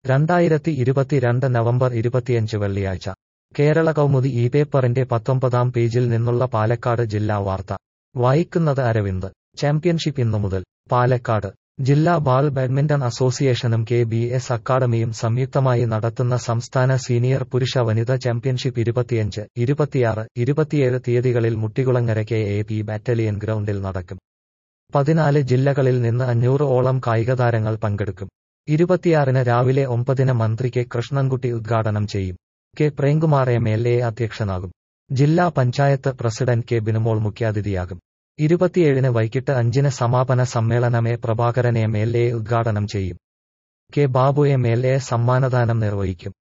രണ്ടായിരത്തി ഇരുപത്തിരണ്ട് നവംബർ ഇരുപത്തിയഞ്ച് വെള്ളിയാഴ്ച കേരള കൗമുദി ഈ പേപ്പറിന്റെ പത്തൊമ്പതാം പേജിൽ നിന്നുള്ള പാലക്കാട് ജില്ലാ വാർത്ത വായിക്കുന്നത് അരവിന്ദ് ചാമ്പ്യൻഷിപ്പ് ഇന്നു മുതൽ പാലക്കാട് ജില്ലാ ബാൾ ബാഡ്മിന്റൺ അസോസിയേഷനും കെ ബി എസ് അക്കാദമിയും സംയുക്തമായി നടത്തുന്ന സംസ്ഥാന സീനിയർ പുരുഷ വനിത ചാമ്പ്യൻഷിപ്പ് ഇരുപത്തിയഞ്ച് ഇരുപത്തിയാറ് ഇരുപത്തിയേഴ് തീയതികളിൽ Muttikulangara K A P battalion ഗ്രൗണ്ടിൽ നടക്കും പതിനാല് ജില്ലകളിൽ നിന്ന് അഞ്ഞൂറ് ഓളം കായികതാരങ്ങൾ പങ്കെടുക്കും ഇരുപത്തിയാറിന് രാവിലെ ഒമ്പതിന് മന്ത്രി കെ കൃഷ്ണൻകുട്ടി ഉദ്ഘാടനം ചെയ്യും K Premkumar M L A അധ്യക്ഷനാകും ജില്ലാ പഞ്ചായത്ത് പ്രസിഡന്റ് കെ ബിനുമോൾ മുഖ്യാതിഥിയാകും ഇരുപത്തിയേഴിന് വൈകിട്ട് അഞ്ചിന് സമാപന സമ്മേളനം A Prabhakaran M L A ഉദ്ഘാടനം ചെയ്യും K Babu M L A സമ്മാനദാനം നിർവഹിക്കും